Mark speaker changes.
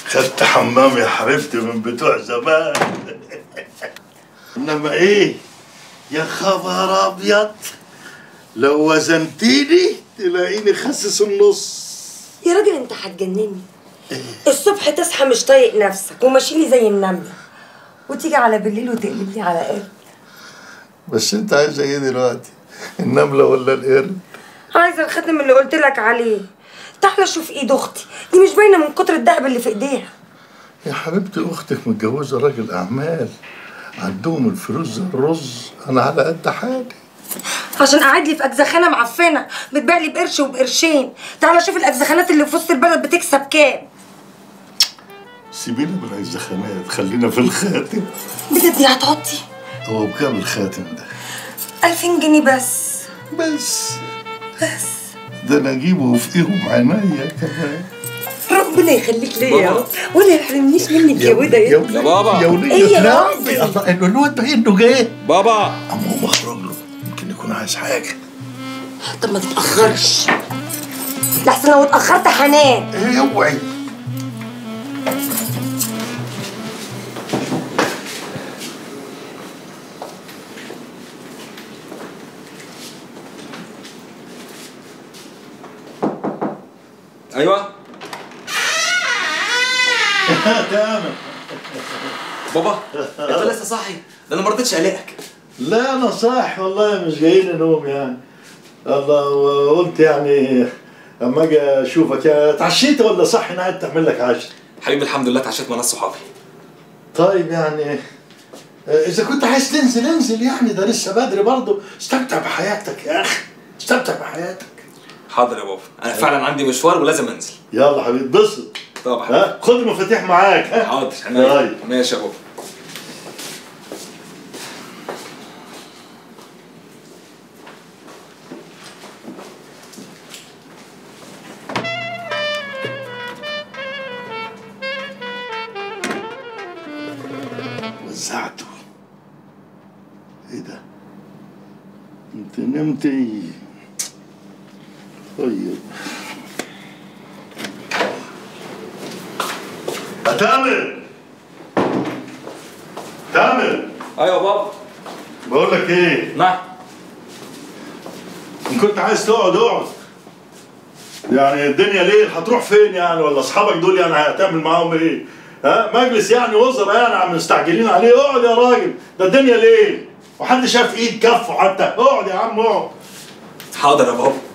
Speaker 1: خدت حمام يا حبيبتي من بتوع زمان انما ايه يا خبر ابيض لو وزنتيني تلاقيني خسس النص
Speaker 2: يا راجل انت هتجنني الصبح تصحى مش طايق نفسك وماشي لي زي النمله وتيجي على بالليل وتقلبني على قرد
Speaker 1: بس انت عايزه ايه دلوقتي النمله ولا القرد
Speaker 2: عايزه الختم اللي قلت لك عليه تعالى شوف ايد اختي دي مش باينه من كتر الدهب اللي في ايديها
Speaker 1: يا حبيبتي اختك متجوزه راجل اعمال عندهم الفلوس زي الرز انا على قد حالي
Speaker 2: عشان قاعد لي في اجزخانه معفنه بتبيع لي بقرش وبقرشين تعالى شوف الاجزخانات اللي في وسط البلد بتكسب كام
Speaker 1: سيبينا من الزخانات خلينا في الخاتم
Speaker 2: بجد يا هتحطي
Speaker 1: هو بكام الخاتم ده
Speaker 2: 2000 جنيه بس
Speaker 1: بس
Speaker 2: بس
Speaker 1: ده انا اجيبه في ايهم عينيا كمان
Speaker 2: ربنا يخليك ليا يا رب ولا يحرمنيش منك يا ودا يا
Speaker 1: يا بابا يا ولية
Speaker 2: إيه يا
Speaker 1: تنامي الله انه الواد ده انه جاي
Speaker 3: بابا
Speaker 1: اما هو مخرج له يمكن يكون عايز حاجه
Speaker 2: طب ما تتاخرش لحسن لو اتاخرت هنام
Speaker 1: ايه اوعي
Speaker 3: ايوه
Speaker 1: تمام
Speaker 3: بابا انت لسه صاحي ده انا ما رضيتش اقلقك
Speaker 1: لا انا صاح والله مش جايين نوم يعني الله وقلت يعني اما اجي اشوفك يا اتعشيت ولا صح انا قاعد تعمل لك عشاء
Speaker 3: حبيبي الحمد لله اتعشيت مع ناس صحابي
Speaker 1: طيب يعني اذا كنت عايز تنزل انزل يعني ده لسه بدري برضه استمتع بحياتك يا اخي استمتع بحياتك
Speaker 3: حاضر يا بابا انا فعلا عندي مشوار ولازم انزل
Speaker 1: يلا حبيبي اتبسط
Speaker 3: طبعا
Speaker 1: ها خد المفاتيح معاك ها
Speaker 3: حاضر عينيا.
Speaker 1: طيب.
Speaker 3: ماشي يا بابا
Speaker 1: وزعته ايه ده انت نمت ايه طيب يا تامر تامر
Speaker 3: ايوه يا بابا
Speaker 1: بقول لك ايه
Speaker 3: نعم
Speaker 1: ان كنت عايز تقعد اقعد يعني الدنيا ليل هتروح فين يعني ولا اصحابك دول يعني هتعمل معاهم ايه ها مجلس يعني وزراء يعني عم مستعجلين عليه اقعد يا راجل ده الدنيا ليل وحد شاف ايد كفه حتى اقعد يا عم اقعد
Speaker 3: حاضر يا بابا